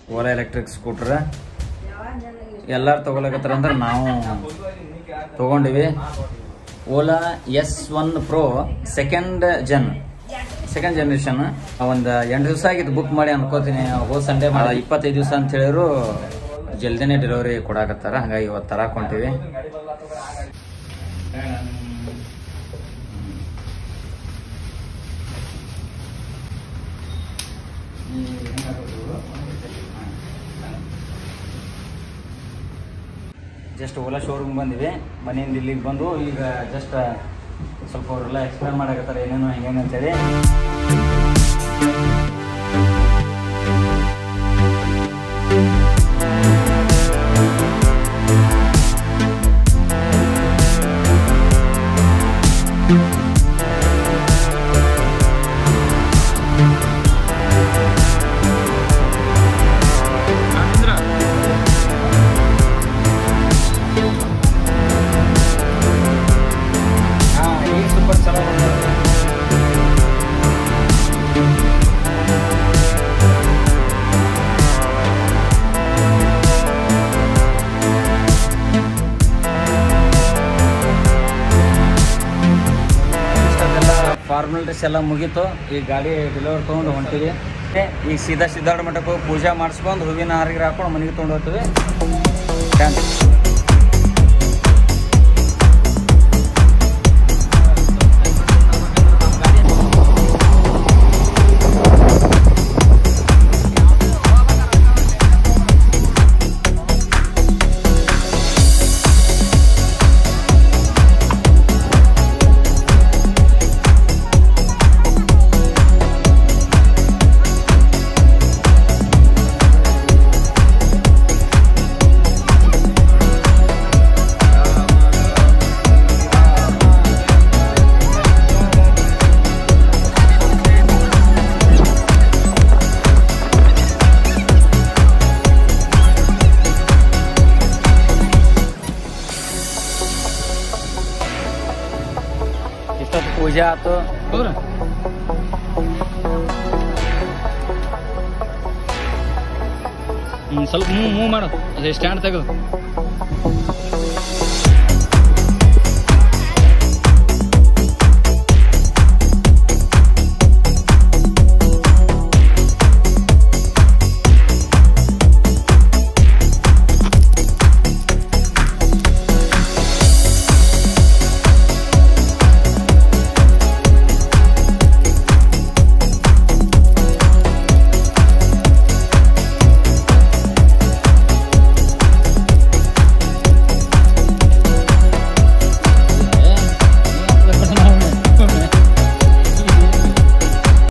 Ola electric scooter ಎಲ್ಲಾರು ತಗೊಳಕತ್ತಾರ ಅಂದ್ರೆ ನಾವು ತಗೊಂಡಿವಿ Ola S one pro second gen second generation ಒಂದು ಎಂಟು ದಿವಸ ಆಗಿತ್ತು ಬುಕ್ ಮಾಡಿ ಅನ್ಕೋತೀನಿ ಹೋದ್ ಸಂಡೇ ಮಾಡಿ ಇಪ್ಪತ್ತೈದು ದಿವಸ ಅಂತ ಹೇಳಿದ್ರು ಜಲ್ದಿನೇ ಡೆಲಿವರಿ ಕೊಡಾಕತ್ತಾರ ಹಂಗಾಗಿ ಇವತ್ತು ತರಾಕ್ ಹೊಂಟಿವಿ ಜಸ್ಟ್ ಓಲಾ ಶೋರೂಮ್ ಬಂದಿವಿ ಮನೆಯಿಂದ ಇಲ್ಲಿಗೆ ಬಂದು ಈಗ ಜಸ್ಟ್ ಸ್ವಲ್ಪ ಅವರೆಲ್ಲ ಎಕ್ಸ್ಪ್ಲೇನ್ ಮಾಡಕತ್ತಾರೆ ಏನೇನು ಹೆಂಗೇನು ಅಂತೇಳಿ ಹಾಂ ಈಗ ಸೂಪರ್ ಚಲೋ ಬಂದದ. ಇಷ್ಟೊತ್ತೆಲ್ಲ ಫಾರ್ಮಾಲಿಟೀಸ್ ಎಲ್ಲ ಮುಗೀತು ಈ ಗಾಡಿ ಡೆಲಿವರ್ ತೊಗೊಂಡು ಹೊಂಟಿವಿ ಮತ್ತೆ ಈಗ ಸೀದಾ ಸಿದ್ಧಾರ್ಥ ಮಠಕ್ಕೆ ಹೋಗಿ ಪೂಜೆ ಮಾಡಿಸ್ಕೊಂಡು ಹೂವಿನ ಹಾರಿಗೆ ಹಾಕೊಂಡು ಮನೆಗೆ ತೊಗೊಂಡು ಹೋಗ್ತೀವಿ Done. ಇಷ್ಟೊತ್ತು ಪೂಜೆ ಆಯ್ತು ಹ್ಮ್ ಸ್ವಲ್ಪ ಮೂವ್ ಮೂವ್ ಮಾಡು ಅದೇ ಸ್ಟ್ಯಾಂಡ್ ತೆಗೆದು